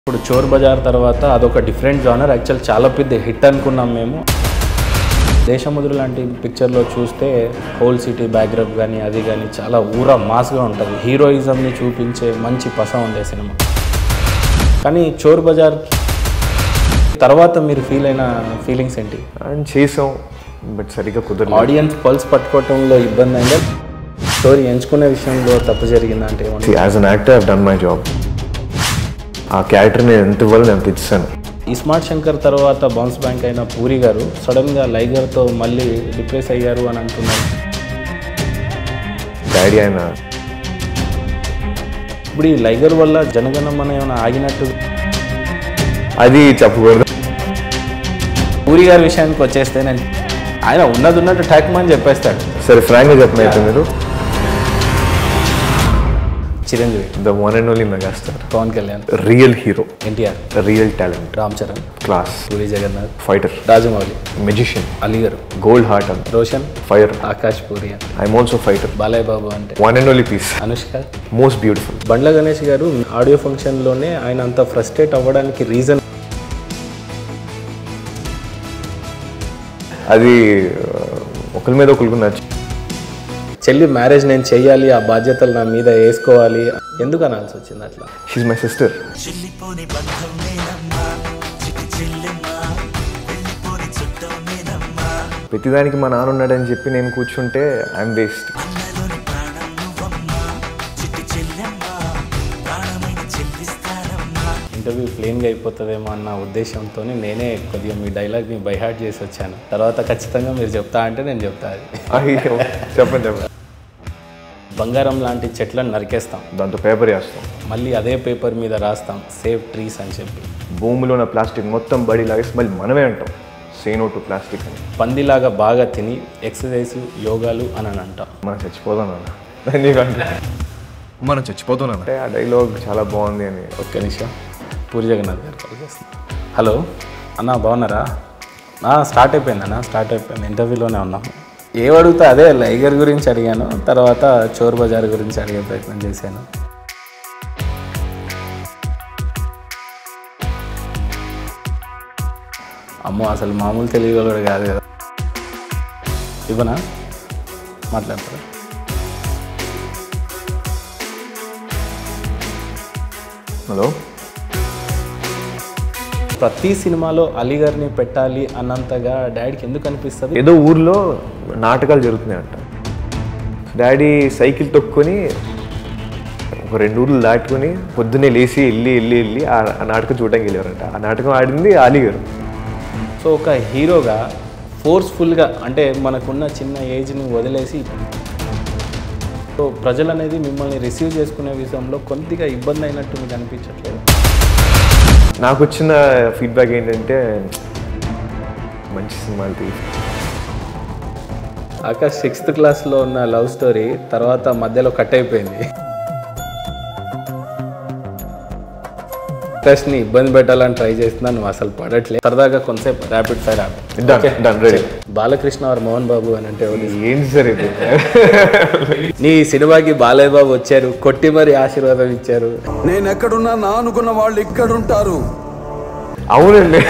ఇప్పుడు చోర్ బజార్ తర్వాత అదొక డిఫరెంట్ జానర్ యాక్చువల్ చాలా పెద్ద హిట్ అనుకున్నాం మేము దేశముద్రు లాంటి పిక్చర్లో చూస్తే హోల్ సిటీ బ్యాక్గ్రౌండ్ కానీ అది కానీ చాలా ఊర మాస్గా ఉంటుంది హీరోయిజంని చూపించే మంచి పస ఉండే సినిమా కానీ చోర్ బజార్ తర్వాత మీరు ఫీల్ అయిన ఫీలింగ్స్ ఏంటి అండ్ చేసాం బట్ సరిగ్గా కుదరలేదు ఆడియన్స్ పల్స్ పట్టుకోవటంలో ఇబ్బంది అయిందా స్టోరీ ఎంచుకునే విషయంలో తప్పు జరిగిందా అంటే ఏమన్నా as an actor I've done my job ఆ క్యారెక్టర్ నేను ఎంత ఇవ్వాలో నేను తెచ్చాను ఈ స్మార్ట్ శంకర్ తర్వాత బౌన్స్ బ్యాంక్ అయిన పూరి గారు సడన్గా లైగర్తో మళ్ళీ డిప్రెస్ అయ్యారు అని అంటున్నారు డాడీ ఆయన ఇప్పుడు ఈ లైగర్ వల్ల జనగణమన ఏమైనా ఆగినట్టు అది చెప్పకూడదు పూరి గారి విషయానికి వచ్చేస్తే నేను ఆయన ఉన్నది ఉన్నట్టు ఠాక్ అని చెప్పేస్తాడు సరే ఫ్రాంక్గా చెప్పండి అయితే మీరు Chiranjeevi the one and only megastar Pawan Kalyan real hero NTR real talent Ram Charan class Puri Jagannath fighter Rajamouli magician అలీగారు gold heart and Roshan fire Akash Puri I'm also fighter Balayya Babu అంటే one and only piece Anushka most beautiful Bandla Ganesh garu audio ఫంక్షన్లోనే ఆయన అంత ఫ్రస్ట్రేట్ అవ్వడానికి రీజన్ అది ఆ, ఒకరి మీద ఒకరికి నచ్చి చెల్లి మ్యారేజ్ నేను చెయ్యాలి ఆ బాధ్యతలు నా మీద వేసుకోవాలి ఎందుకు అనాల్సి వచ్చింది అట్లా షీఈ్ మై సిస్టర్ చెల్లిపోని బంధం నేనమ్మా చిటి చెల్లెమ్మా వెళ్ళిపోని చుట్టం నేనమ్మా ప్రతిదానికి మా నాన్న ఉన్నాడని చెప్పి నేను కూర్చుంటే ఐఎమ్ వేస్ట్ అన్నలోని ప్రాణం నువ్వమ్మా చిటి చెల్లెమ్మా ప్రాణమైన చెల్లిస్తానమ్మా ఇంటర్వ్యూ ప్లేన్గా అయిపోతుందేమో అన్న ఉద్దేశంతో నేనే కొద్దిగా మీ డైలాగ్ని బైహార్ట్ చేసి వచ్చాను తర్వాత ఖచ్చితంగా మీరు చెప్తా అంటే నేను చెప్తా అది అయ్యో చెప్పండి చెప్పండి బంగారం లాంటి చెట్లను నరికేస్తాం దాంతో పేపర్ వేస్తాం మళ్ళీ అదే పేపర్ మీద రాస్తాం సేవ్ ట్రీస్ అని చెప్పి భూమిలో ఉన్న ప్లాస్టిక్ మొత్తం బడి లాగేసి మళ్ళీ మనమే అంటాం సేనో టు ప్లాస్టిక్ అని పందిలాగా బాగా తిని ఎక్సర్సైజ్ యోగాలు అని అని అంటాం మనం చచ్చిపోదాం నాన్న నీకంటే మనం చచ్చిపోతున్నాం అంటే ఆ డైలాగ్ చాలా బాగుంది అని ఒక్క నిమిషం పూరి జగన్నాథ్ గారు కాల్ చేస్తున్నా హలో అన్న బాగున్నారా ఆ, స్టార్ట్ అయిపోయింది అన్న స్టార్ట్ అయిపోయింది ఇంటర్వ్యూలోనే ఉన్నాం ఏం అడుగుతా అదే లైగర్ గురించి అడిగాను తర్వాత చోర్ బజార్ గురించి అడిగే ప్రయత్నం చేశాను అమ్మో అసలు మామూలు తెలుగు కూడా కాదు కదా ఇవ్వనా మాట్లాడతారా హలో ప్రతి సినిమాలో అలీగర్ని పెట్టాలి అన్నంతగా డాడీకి ఎందుకు అనిపిస్తుంది ఏదో ఊర్లో నాటకాలు జరుగుతున్నాయంట డాడీ సైకిల్ తొక్కుని ఒక రెండు ఊర్లు దాటుకొని పొద్దున్నే లేచి వెళ్ళి వెళ్ళి వెళ్ళి ఆ ఆ నాటకం చూడడానికి వెళ్ళారంట ఆ నాటకం ఆడింది అలీ గారు సో ఒక హీరోగా ఫోర్స్ఫుల్గా అంటే మనకున్న చిన్న ఏజ్ని వదిలేసి సో ప్రజలు అనేది మిమ్మల్ని రిసీవ్ చేసుకునే విషయంలో కొద్దిగా ఇబ్బంది అయినట్టు మీకు అనిపించట్లేదు నాకు వచ్చిన ఫీడ్బ్యాక్ ఏంటంటే మంచి సినిమాలు తీసి ఆకాష్ సిక్స్త్ క్లాస్లో ఉన్న లవ్ స్టోరీ తర్వాత మధ్యలో కట్ అయిపోయింది ఆకాష్ని ఇబ్బంది పెట్టాలని ట్రై చేస్తున్నా నువ్వు అసలు పడట్లేదు సరదాగా కొంతసేపు rapid fire Done, done, ready. Balakrishna or Mohan Babu అని అంటే ఎవరు? ఏంటి సార్ ఇది నీ సినిమాకి బాలయ్య బాబు వచ్చారు కొట్టి మరి ఆశీర్వాదం ఇచ్చారు నేను ఎక్కడున్నా నా అనుకున్న వాళ్ళు ఇక్కడుంటారు అవునండి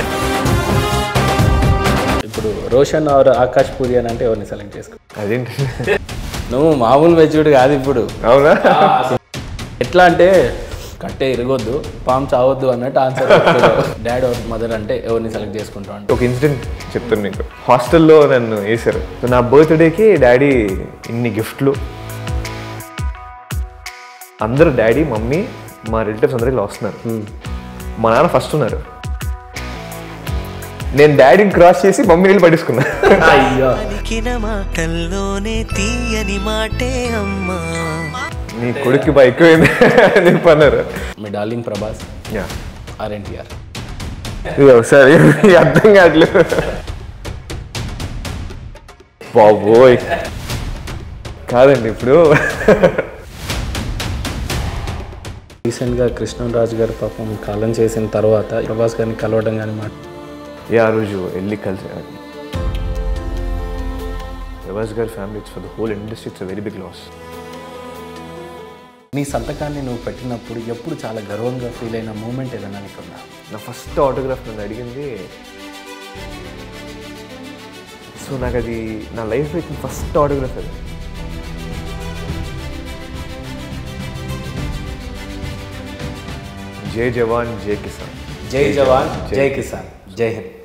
ఇప్పుడు రోషన్ ఆర్ ఆకాష్ పూరి అని అంటే ఎవరిని సెలెక్ట్ చేసుకో అదేంటి నువ్వు మామూలు మెచ్యూర్డ్ కాదు ఇప్పుడు అవునా ఎట్లా అంటే కట్టే ఇరగొద్దు పాము చావద్దు అన్నట్టు ఆన్సర్ డాడ్ ఆర్ మదర్ అంటే ఎవరిని సెలెక్ట్ చేసుకుంటావు అంటే ఒక ఇన్సిడెంట్ చెప్తాను నీకు హాస్టల్లో నన్ను వేశారు సో నా బర్త్డేకి డాడీ ఇన్ని గిఫ్ట్లు అందరూ డాడీ మమ్మీ మా రిలేటివ్స్ అందరూ ఇలా వస్తున్నారు మా నాన్న ఫస్ట్ ఉన్నారు నేను డాడీని క్రాస్ చేసి మమ్మీ వెళ్ళి పట్టించుకున్నా అయ్యో పలికిన మాటల్లోనే తీయని మాటే అమ్మా నీ కొడుక్కి బా ఎక్కువైంది అని చెప్పి అన్నారు మీ డార్లింగ్ ప్రభాస్ యా ఆర్ ఎన్టీఆర్ ఇది ఒకసారి అర్థం కావట్లేదు బాబోయ్ కాదండి ఇప్పుడు రీసెంట్గా కృష్ణరాజు గారు పాపం కాలం చేసిన తర్వాత ప్రభాస్ గారిని కలవడం కానీ మాట ఏ ఆ రోజు వెళ్ళి కలిసి Prabhas garu family it's for the whole industry it's a very big loss నీ సంతకాన్ని నువ్వు పెట్టినప్పుడు ఎప్పుడు చాలా గర్వంగా ఫీల్ అయిన మూమెంట్ ఏదైనా నీకుందా నా ఫస్ట్ ఆటోగ్రాఫ్ నన్ను అడిగింది సో నాకు అది నా లైఫ్లో ఇచ్చిన ఫస్ట్ ఆటోగ్రాఫ్ అది జై జవాన్ జై కిసాన్ జై జవాన్ జై కిసాన్ జై హింద్